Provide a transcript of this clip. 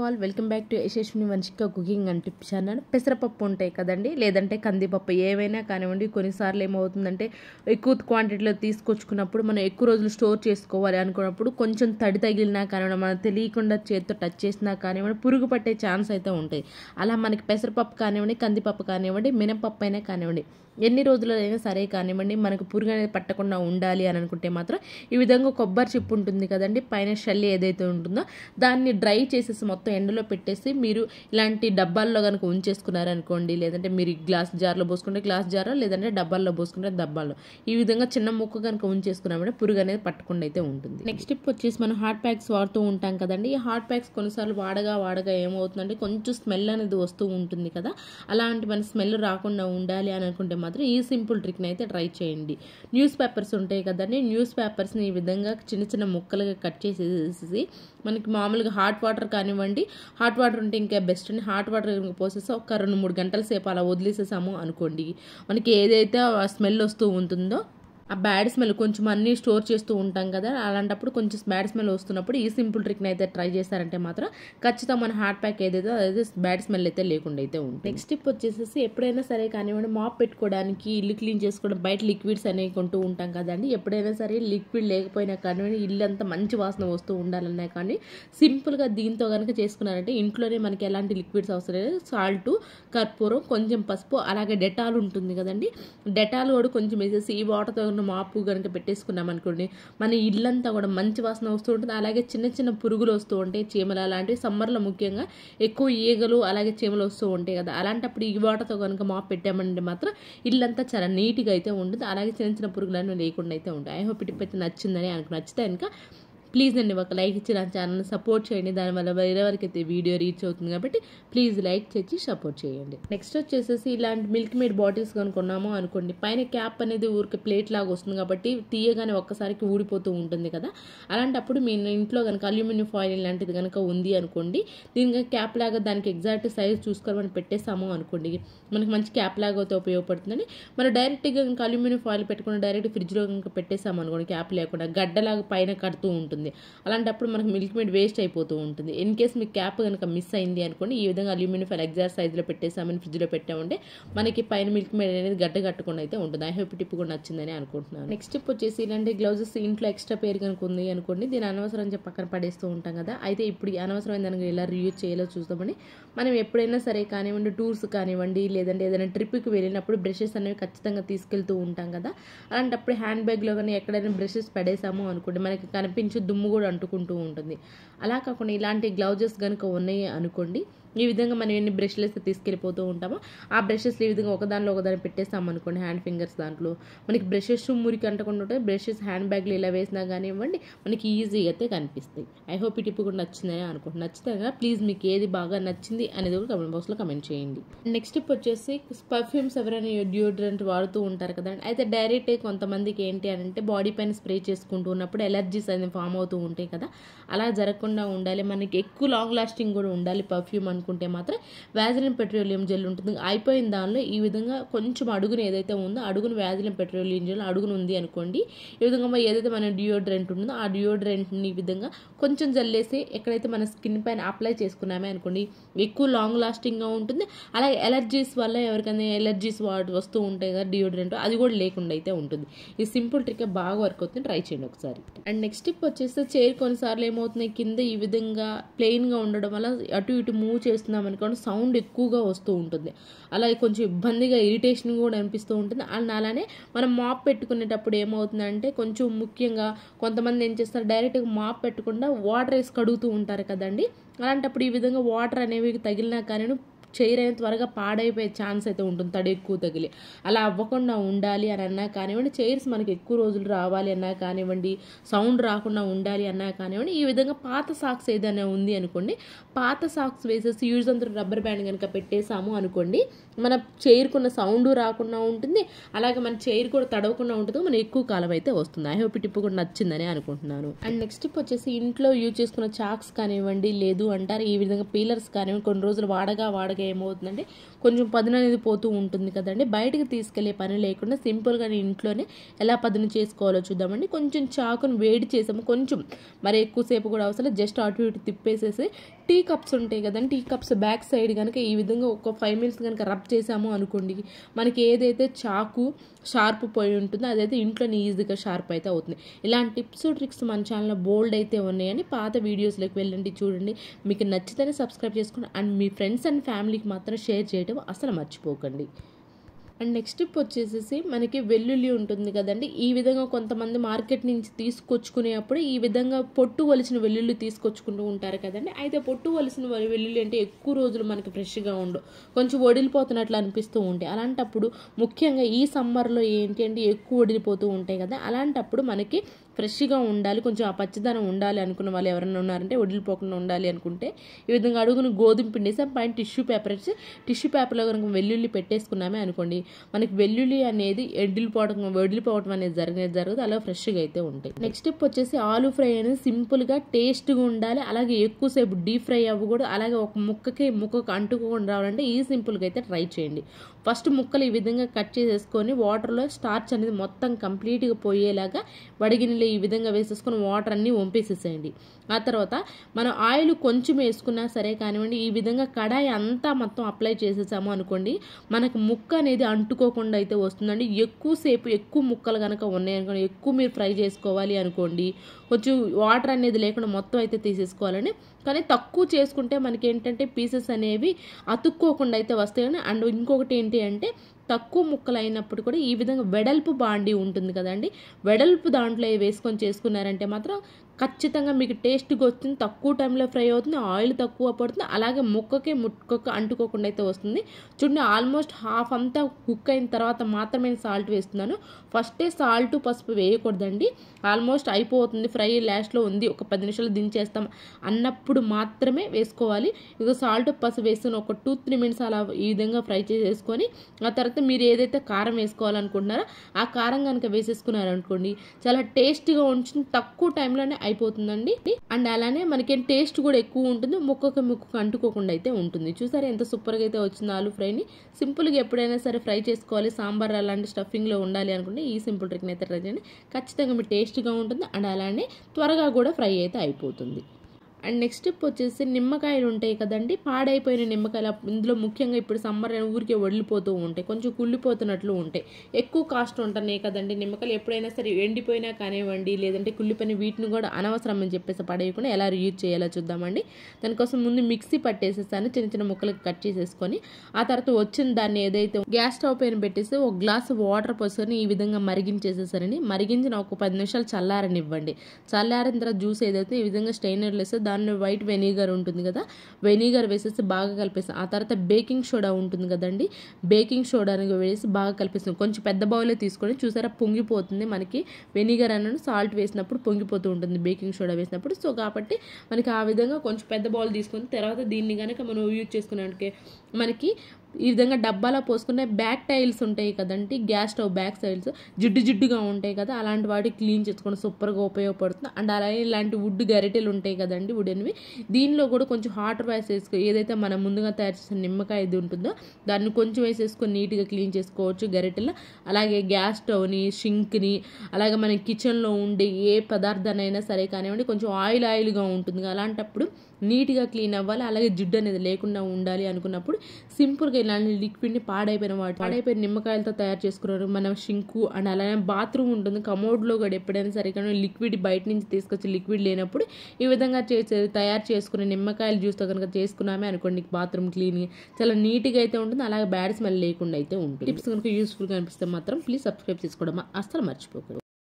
all welcome back to Yashaswini Vamshika cooking and tip channel పెసరపప్పు ఉంటాయి కదండి లేదంటే కందిపప్పు ఏవైనా కానివ్వండి కొన్నిసార్లు ఏమవుతుందంటే ఎక్కువ క్వాంటిటీలో తీసుకొచ్చుకున్నప్పుడు మనం ఎక్కువ రోజులు స్టోర్ చేసుకోవాలి అనుకున్నప్పుడు కొంచెం తడి తగిలినా కానివ్వండి మనం తెలియకుండా చేతితో టచ్ చేసినా కానివ్వండి పురుగు పట్టే ఛాన్స్ అయితే ఉంటాయి అలా మనకి పెసరపప్పు కానివ్వండి కందిపప్పు కానివ్వండి మినపప్పు అయినా కానివ్వండి ఎన్ని రోజులైనా సరే కానివ్వండి మనకు పురుగు అనేది పట్టకుండా ఉండాలి అని అనుకుంటే మాత్రం ఈ విధంగా కొబ్బరి చిప్పు ఉంటుంది కదండి పైన షెల్ ఏదైతే ఉంటుందో దాన్ని డ్రై చేసేసి మొత్తం ఎండలో పెట్టేసి మీరు ఇలాంటి డబ్బాల్లో కనుక ఉంచేసుకున్నారనుకోండి లేదంటే మీరు గ్లాస్ జార్లో పోసుకుంటే గ్లాస్ జార్ లేదంటే డబ్బాల్లో పోసుకుంటే డబ్బాల్లో ఈ విధంగా చిన్న ముక్క కనుక ఉంచేసుకున్నామంటే పురుగు అనేది పట్టకుండా అయితే ఉంటుంది నెక్స్ట్ టిప్ వచ్చేసి మనం హాట్ ప్యాక్స్ వాడుతూ ఉంటాం కదండి ఈ హాట్ ప్యాక్స్ కొన్నిసార్లు వాడగా వాడగా ఏమవుతుందంటే కొంచెం స్మెల్ అనేది వస్తూ ఉంటుంది కదా అలాంటి మన స్మెల్ రాకుండా ఉండాలి అని అనుకుంటే మాత్రం ఈ సింపుల్ ట్రిక్ని అయితే ట్రై చేయండి న్యూస్ పేపర్స్ ఉంటాయి కదండి న్యూస్ పేపర్స్ని ఈ విధంగా చిన్న చిన్న ముక్కలుగా కట్ చేసేసి మనకి మామూలుగా హాట్ వాటర్ కానివ్వండి హాట్ వాటర్ ఉంటే ఇంకా బెస్ట్ అండి హాట్ వాటర్ కనుక పోసేసి ఒక రెండు మూడు గంటల సేపు అలా వదిలేసేసాము అనుకోండి మనకి ఏదైతే ఆ స్మెల్ వస్తూ ఉంటుందో ఆ బ్యాడ్ స్మెల్ కొంచెం అన్నీ స్టోర్ చేస్తూ ఉంటాం కదా అలాంటప్పుడు కొంచెం బ్యాడ్ స్మెల్ వస్తున్నప్పుడు ఈ సింపుల్ ట్రిక్ని అయితే ట్రై చేశారంటే మాత్రం ఖచ్చితంగా మన హార్ట్ ప్యాక్ ఏదైతే అదైతే బ్యాడ్ స్మెల్ అయితే లేకుండా అయితే ఉంటుంది నెక్స్ట్ టిప్ వచ్చేసి ఎప్పుడైనా సరే కానివ్వండి మాప్ పెట్టుకోవడానికి ఇల్లు క్లీన్ చేసుకోవడం బయట లిక్విడ్స్ అనేవి కొంటూ ఉంటాం కదండి ఎప్పుడైనా సరే లిక్విడ్ లేకపోయినా కానివ్వండి ఇల్లు అంతా మంచి వాసన వస్తూ ఉండాలన్నా కానీ సింపుల్గా దీంతో కనుక చేసుకున్నారంటే ఇంట్లోనే మనకి ఎలాంటి లిక్విడ్స్ అవసరం లేదు సాల్ట్ కర్పూరం కొంచెం పసుపు అలాగే డెటాల్ ఉంటుంది కదండి డెటాల్ కూడా కొంచెం వేసేసి ఈ వాటర్తో ఉన్న మాపు కనుక పెట్టేసుకున్నాం అనుకోండి మన ఇల్లంతా కూడా మంచి వాసన వస్తూ ఉంటుంది అలాగే చిన్న చిన్న పురుగులు వస్తూ ఉంటాయి చీమలు అలాంటివి సమ్మర్లో ముఖ్యంగా ఎక్కువ ఈగలు అలాగే చీమలు వస్తూ ఉంటాయి కదా అలాంటప్పుడు ఈ వాటర్తో కనుక మాపు పెట్టామంటే మాత్రం ఇల్లంతా చాలా నీట్గా అయితే ఉంటుంది అలాగే చిన్న చిన్న పురుగులన్నీ లేకుండా అయితే ఉంటాయి ఐ హోప్ టిప్ అయితే నచ్చిందని అనుకు నచ్చితే కనుక ప్లీజ్ అండి ఒక లైక్ ఇచ్చి నా ఛానల్ని సపోర్ట్ చేయండి దానివల్ల వేరే వరకు అయితే వీడియో రీచ్ అవుతుంది కాబట్టి ప్లీజ్ లైక్ చేసి సపోర్ట్ చేయండి నెక్స్ట్ వచ్చేసేసి ఇలాంటి మిల్క్ మేడ్ బాటిల్స్ కొనుక్కున్నాము అనుకోండి పైన క్యాప్ అనేది ఊరికి ప్లేట్ లాగా వస్తుంది కాబట్టి తీయగానే ఒక్కసారికి ఊడిపోతూ ఉంటుంది కదా అలాంటప్పుడు మీ ఇంట్లో కనుక అల్యూమినియం ఫాయిల్ లాంటిది కనుక ఉంది అనుకోండి దీనికి క్యాప్ లాగా దానికి ఎగ్జాక్ట్ సైజ్ చూసుకొని మనం పెట్టేసాము అనుకోండి మనకి మంచి క్యాప్ లాగా అయితే ఉపయోగపడుతుందని మనం డైరెక్ట్గా కనుక అల్యూమినియం ఫాయిల్ పెట్టుకుని డైరెక్ట్ ఫ్రిడ్జ్లో కనుక పెట్టేసాము అనుకోండి క్యాప్ లేకుండా గడ్డలాగా పైన కడుతూ ఉంటుంది ఉంటుంది అలాంటప్పుడు మనకు మిల్క్ మేడ్ వేస్ట్ అయిపోతూ ఉంటుంది ఇన్ కేస్ మీకు క్యాప్ కనుక మిస్ అయింది అనుకోండి ఈ విధంగా అల్యూమినియం ఫైల్ ఎగ్జాక్ట్ సైజులో పెట్టేసామని ఫ్రిడ్జ్లో పెట్టామంటే మనకి పైన మిల్క్ మేడ్ అనేది గడ్డ కట్టకుండా అయితే ఉంటుంది ఐ హోప్ టిప్ కూడా నచ్చిందని అనుకుంటున్నాను నెక్స్ట్ టిప్ వచ్చేసి ఇలాంటి గ్లౌజెస్ ఇంట్లో ఎక్స్ట్రా పేరు కనుక ఉంది అనుకోండి దీని అనవసరం చెప్పి పక్కన పడేస్తూ ఉంటాం కదా అయితే ఇప్పుడు ఈ అనవసరమైన దానికి ఎలా రియూజ్ చేయాలో చూద్దామని మనం ఎప్పుడైనా సరే కానివ్వండి టూర్స్ కానివ్వండి లేదంటే ఏదైనా ట్రిప్కి వెళ్ళినప్పుడు బ్రషెస్ అనేవి ఖచ్చితంగా తీసుకెళ్తూ ఉంటాం కదా అలాంటప్పుడు హ్యాండ్ బ్యాగ్లో కానీ ఎక్కడైనా బ్రషెస్ పడేసాము అనుకోండి మనకి కనిపించే దుమ్ము కూడా అంటుకుంటూ ఉంటుంది అలా కాకుండా ఇలాంటి గ్లౌజెస్ కనుక ఉన్నాయి అనుకోండి ఈ విధంగా మనం ఎన్ని బ్రష్లు వేస్తే తీసుకెళ్ళిపోతూ ఉంటామో ఆ బ్రషెస్ ఈ విధంగా ఒకదానిలో ఒకదాన్ని పెట్టేస్తాం అనుకోండి హ్యాండ్ ఫింగర్స్ దాంట్లో మనకి బ్రషెస్ మురికి అంటకుండా ఉంటాయి బ్రషెస్ హ్యాండ్ బ్యాగ్లో ఇలా వేసినా కానివ్వండి మనకి ఈజీగా అయితే కనిపిస్తాయి ఐ హోప్ ఈ టిప్ కూడా నచ్చిందని అనుకుంటున్నాను నచ్చితే కదా ప్లీజ్ మీకు ఏది బాగా నచ్చింది అనేది కూడా కమెంట్ బాక్స్లో కమెంట్ చేయండి నెక్స్ట్ టిప్ వచ్చేసి పర్ఫ్యూమ్స్ ఎవరైనా డియోడ్రెంట్ వాడుతూ ఉంటారు కదా అయితే డైరెక్ట్ కొంతమందికి ఏంటి అని అంటే బాడీ పైన స్ప్రే చేసుకుంటూ ఉన్నప్పుడు ఎలర్జీస్ అనేది ఫామ్ అవుతూ ఉంటాయి కదా అలా జరగకుండా ఉండాలి మనకి ఎక్కువ లాంగ్ లాస్టింగ్ కూడా ఉండాలి పర్ఫ్యూమ్ అనుకుంటే మాత్రం వ్యాజిలిన్ పెట్రోలియం జెల్ ఉంటుంది అయిపోయిన దానిలో ఈ విధంగా కొంచెం అడుగున ఏదైతే ఉందో అడుగున వ్యాజిలిన్ పెట్రోలియం జెల్ అడుగున ఉంది అనుకోండి ఈ విధంగా ఏదైతే మన డియోడ్రెంట్ ఉంటుందో ఆ డియోడ్రెంట్ని ఈ విధంగా కొంచెం జల్లేసి ఎక్కడైతే మన స్కిన్ పైన అప్లై చేసుకున్నామే అనుకోండి ఎక్కువ లాంగ్ లాస్టింగ్గా ఉంటుంది అలాగే ఎలర్జీస్ వల్ల ఎవరికైనా ఎలర్జీస్ వాడు వస్తూ ఉంటాయి కదా డియోడ్రెంట్ అది కూడా లేకుండా అయితే ఉంటుంది ఈ సింపుల్ ట్రిక్ బాగా వర్క్ అవుతుంది ట్రై చేయండి ఒకసారి అండ్ నెక్స్ట్ టిప్ వచ్చేసి చైర్ కొన్నిసార్లు ఏమవుతున్నాయి కింద ఈ విధంగా ప్లెయిన్గా ఉండడం వల్ల అటు ఇటు మూవ్ చేస్తున్నాం అనుకోండి సౌండ్ ఎక్కువగా వస్తూ ఉంటుంది అలాగే కొంచెం ఇబ్బందిగా ఇరిటేషన్ కూడా అనిపిస్తూ ఉంటుంది అండ్ అలానే మనం మాప్ పెట్టుకునేటప్పుడు ఏమవుతుందంటే కొంచెం ముఖ్యంగా కొంతమంది ఏం చేస్తారు డైరెక్ట్గా మాప్ పెట్టకుండా వాటర్ వేసి కడుగుతూ ఉంటారు కదండి అలాంటప్పుడు ఈ విధంగా వాటర్ అనేవి తగిలినా కానీ చైర్ అయిన త్వరగా పాడైపోయే ఛాన్స్ అయితే ఉంటుంది తడి ఎక్కువ తగిలి అలా అవ్వకుండా ఉండాలి అని అన్నా కానివ్వండి చైర్స్ మనకి ఎక్కువ రోజులు రావాలి అన్నా కానివ్వండి సౌండ్ రాకుండా ఉండాలి అన్నా కానివ్వండి ఈ విధంగా పాత సాక్స్ ఏదైనా ఉంది అనుకోండి పాత సాక్స్ వేసేసి యూజ్ అంతా రబ్బర్ బ్యాండ్ కనుక పెట్టేసాము అనుకోండి మన చైర్కున్న సౌండ్ రాకుండా ఉంటుంది అలాగే మన చైర్ కూడా తడవకుండా ఉంటుంది మన ఎక్కువ కాలం అయితే వస్తుంది ఐ హోప్ టిప్ కూడా నచ్చిందని అనుకుంటున్నాను అండ్ నెక్స్ట్ టిప్ వచ్చేసి ఇంట్లో యూజ్ చేసుకున్న చాక్స్ కానివ్వండి లేదు అంటారు ఈ విధంగా పీలర్స్ కానివ్వండి కొన్ని రోజులు వాడగా వాడగా ఏమవుతుందంటే కొంచెం పదును అనేది పోతూ ఉంటుంది కదండి బయటకు తీసుకెళ్లే పని లేకుండా సింపుల్గా ఇంట్లోనే ఎలా పదును చేసుకోవాలో చూద్దామండి కొంచెం చాకును వేడి చేసాము కొంచెం మరి ఎక్కువసేపు కూడా అవసరం జస్ట్ అటు ఇటు తిప్పేసేసి టీ కప్స్ ఉంటాయి కదండి టీ కప్స్ బ్యాక్ సైడ్ కనుక ఈ విధంగా ఒక ఫైవ్ మినిట్స్ కనుక రబ్ చేసాము అనుకోండి మనకి ఏదైతే చాకు షార్ప్ పోయి ఉంటుందో అదైతే ఇంట్లోనే ఈజీగా షార్ప్ అయితే అవుతుంది ఇలాంటి టిప్స్ ట్రిక్స్ మన ఛానల్లో బోల్డ్ అయితే ఉన్నాయని పాత వీడియోస్లోకి వెళ్ళండి చూడండి మీకు నచ్చితేనే సబ్స్క్రైబ్ చేసుకోండి అండ్ మీ ఫ్రెండ్స్ అండ్ ఫ్యామిలీకి మాత్రం షేర్ చేయడం అసలు మర్చిపోకండి అండ్ నెక్స్ట్ టిప్ వచ్చేసేసి మనకి వెల్లుల్లి ఉంటుంది కదండి ఈ విధంగా కొంతమంది మార్కెట్ నుంచి తీసుకొచ్చుకునేటప్పుడు ఈ విధంగా పొట్టు వలిసిన వెల్లుల్లి తీసుకొచ్చుకుంటూ ఉంటారు కదండి అయితే పొట్టు వలిసిన వె- వెల్లుల్లి అంటే ఎక్కువ రోజులు మనకి ఫ్రెష్గా ఉండవు కొంచెం వడిలిపోతున్నట్లు అనిపిస్తూ ఉంటాయి అలాంటప్పుడు ముఖ్యంగా ఈ సమ్మర్లో ఏంటి అంటే ఎక్కువ వడిలిపోతూ ఉంటాయి కదా అలాంటప్పుడు మనకి ఫ్రెష్గా ఉండాలి కొంచెం ఆ పచ్చదనం ఉండాలి అనుకున్న వాళ్ళు ఎవరైనా ఉన్నారంటే వడిలిపోకుండా ఉండాలి అనుకుంటే ఈ విధంగా అడుగును గోధుమ పిండేసి పైన టిష్యూ పేపర్ ఇచ్చి టిష్యూ పేపర్లో కనుక వెల్లుల్లి పెట్టేసుకున్నామే అనుకోండి మనకి వెల్లుల్లి అనేది ఎండిలిపోవడం వడిలిపోవడం అనేది జరిగేది జరగదు అలా ఫ్రెష్గా అయితే ఉంటాయి నెక్స్ట్ స్టెప్ వచ్చేసి ఆలు ఫ్రై అనేది సింపుల్గా టేస్ట్గా ఉండాలి అలాగే ఎక్కువసేపు డీప్ ఫ్రై అవ్వకూడదు అలాగే ఒక ముక్కకి ముక్కకు అంటుకోకుండా రావాలంటే ఈ సింపుల్గా అయితే ట్రై చేయండి ఫస్ట్ ముక్కలు ఈ విధంగా కట్ చేసేసుకొని వాటర్లో స్టార్చ్ అనేది మొత్తం కంప్లీట్గా పోయేలాగా వడిగినలో ఈ విధంగా వేసేసుకొని వాటర్ అన్నీ వంపేసేసేయండి ఆ తర్వాత మనం ఆయిల్ కొంచెం వేసుకున్నా సరే కానివ్వండి ఈ విధంగా కడాయి అంతా మొత్తం అప్లై చేసేసాము అనుకోండి మనకు ముక్క అనేది అంటుకోకుండా అయితే వస్తుందండి ఎక్కువసేపు ఎక్కువ ముక్కలు కనుక ఉన్నాయనుకోండి ఎక్కువ మీరు ఫ్రై చేసుకోవాలి అనుకోండి కొంచెం వాటర్ అనేది లేకుండా మొత్తం అయితే తీసేసుకోవాలని కానీ తక్కువ చేసుకుంటే మనకి ఏంటంటే పీసెస్ అనేవి అతుక్కోకుండా అయితే వస్తాయి కానీ అండ్ ఇంకొకటి ఏంటి అంటే తక్కువ ముక్కలు అయినప్పుడు కూడా ఈ విధంగా వెడల్పు బాండి ఉంటుంది కదండి వెడల్పు దాంట్లో వేసుకొని చేసుకున్నారంటే మాత్రం ఖచ్చితంగా మీకు టేస్ట్గా వస్తుంది తక్కువ టైంలో ఫ్రై అవుతుంది ఆయిల్ తక్కువ పడుతుంది అలాగే ముక్కకి ముక్కకు అంటుకోకుండా అయితే వస్తుంది చూడండి ఆల్మోస్ట్ హాఫ్ అంతా కుక్ అయిన తర్వాత మాత్రమే సాల్ట్ వేస్తున్నాను ఫస్టే సాల్ట్ పసుపు వేయకూడదండి ఆల్మోస్ట్ అయిపోతుంది ఫ్రై లాస్ట్లో ఉంది ఒక పది నిమిషాలు దించేస్తాం అన్నప్పుడు మాత్రమే వేసుకోవాలి ఇక సాల్ట్ పసుపు వేసుకుని ఒక టూ త్రీ మినిట్స్ అలా ఈ విధంగా ఫ్రై చేసేసుకొని ఆ తర్వాత మీరు ఏదైతే కారం వేసుకోవాలనుకుంటున్నారో ఆ కారం కనుక వేసేసుకున్నారనుకోండి చాలా టేస్టీగా ఉంటుంది తక్కువ టైంలోనే అయిపోతుందండి అండ్ అలానే మనకి టేస్ట్ కూడా ఎక్కువ ఉంటుంది ముక్కకు ముక్కకు అంటుకోకుండా అయితే ఉంటుంది చూసారా ఎంత సూపర్గా అయితే వచ్చింది ఆలు ఫ్రైని సింపుల్గా ఎప్పుడైనా సరే ఫ్రై చేసుకోవాలి సాంబార్ అలాంటి స్టఫింగ్లో ఉండాలి అనుకుంటే ఈ సింపుల్ ట్రిక్ని అయితే ట్రై చేయండి ఖచ్చితంగా మీ టేస్ట్గా ఉంటుంది అండ్ అలానే త్వరగా కూడా ఫ్రై అయితే అయిపోతుంది అండ్ నెక్స్ట్ స్టెప్ వచ్చేసి నిమ్మకాయలు ఉంటాయి కదండి పాడైపోయిన నిమ్మకాయలు అప్- ఇందులో ముఖ్యంగా ఇప్పుడు సమ్మర్ ఊరికే వడిలిపోతూ ఉంటాయి కొంచెం కుళ్ళిపోతున్నట్లు ఉంటాయి ఎక్కువ కాస్ట్ ఉంటున్నాయి కదండి నిమ్మకాయలు ఎప్పుడైనా సరే ఎండిపోయినా కానివ్వండి లేదంటే కుళ్ళిపోయిన వీటిని కూడా అనవసరం అని చెప్పేసి పడేయకుండా ఎలా యూజ్ చేయాలో చూద్దామండి దానికోసం ముందు మిక్సీ పట్టేసేసాను చిన్న చిన్న ముక్కలకు కట్ చేసేసుకొని ఆ తర్వాత వచ్చిన దాన్ని ఏదైతే గ్యాస్ స్టవ్ పైన పెట్టేసి ఒక గ్లాస్ వాటర్ పోసుకొని ఈ విధంగా మరిగించేసేసారని మరిగించిన ఒక పది నిమిషాలు చల్లారనివ్వండి చల్లారిన తర్వాత జ్యూస్ ఏదైతే ఈ విధంగా స్టైనర్లో వేస్తే దానిలో వైట్ వెనిగర్ ఉంటుంది కదా వెనిగర్ వేసేసి బాగా కలిపేస్తాం ఆ తర్వాత బేకింగ్ సోడా ఉంటుంది కదండి బేకింగ్ సోడా వేసి బాగా కలిపేస్తాం కొంచెం పెద్ద బౌలే తీసుకొని చూసారా పొంగిపోతుంది మనకి వెనిగర్ అన్నది సాల్ట్ వేసినప్పుడు పొంగిపోతూ ఉంటుంది బేకింగ్ సోడా వేసినప్పుడు సో కాబట్టి మనకి ఆ విధంగా కొంచెం పెద్ద బౌల్ తీసుకొని తర్వాత దీన్ని కనుక మనం యూజ్ చేసుకున్నానికి మనకి ఈ విధంగా డబ్బాలో పోసుకునే బ్యాక్ టైల్స్ ఉంటాయి కదండి గ్యాస్ స్టవ్ బ్యాక్ టైల్స్ జిడ్డు జిడ్డుగా ఉంటాయి కదా అలాంటి వాటి క్లీన్ చేసుకోవడం సూపర్గా ఉపయోగపడుతుంది అండ్ అలాగే ఇలాంటి వుడ్ గరిటెలు ఉంటాయి కదండి వుడెన్వి దీనిలో కూడా కొంచెం హాట్ వాష్ వేసుకో ఏదైతే మనం ముందుగా తయారు చేసిన నిమ్మకాయ ఇది ఉంటుందో దాన్ని కొంచెం వేసేసుకొని నీట్గా క్లీన్ చేసుకోవచ్చు గరిటెలో అలాగే గ్యాస్ స్టవ్ని షింక్ని అలాగే మన కిచెన్లో ఉండే ఏ పదార్థానైనా సరే కానివ్వండి కొంచెం ఆయిల్ ఆయిల్గా ఉంటుంది కదా, అలాంటప్పుడు నీట్గా క్లీన్ అవ్వాలి అలాగే జిడ్డు అనేది లేకుండా ఉండాలి అనుకున్నప్పుడు సింపుల్గా ఇలాంటి లిక్విడ్ని పాడైపోయిన వాటి పాడైపోయిన నిమ్మకాయలతో తయారు చేసుకున్నారు మన షింకు అండ్ అలానే బాత్రూమ్ ఉంటుంది కమోడ్లో కూడా ఎప్పుడైనా సరే కానీ లిక్విడ్ బయట నుంచి తీసుకొచ్చి లిక్విడ్ లేనప్పుడు ఈ విధంగా చేసే తయారు చేసుకునే నిమ్మకాయల జ్యూస్తో కనుక చేసుకున్నామే అనుకోండి బాత్రూమ్ క్లీనింగ్ చాలా నీట్గా అయితే ఉంటుంది అలాగే బ్యాడ్ స్మెల్ లేకుండా అయితే ఉంటుంది టిప్స్ కనుక యూస్ఫుల్గా అనిపిస్తే మాత్రం ప్లీజ్ సబ్స్క్రైబ్ చేసుకోవడం అస్సలు మర్చిపోకూడదు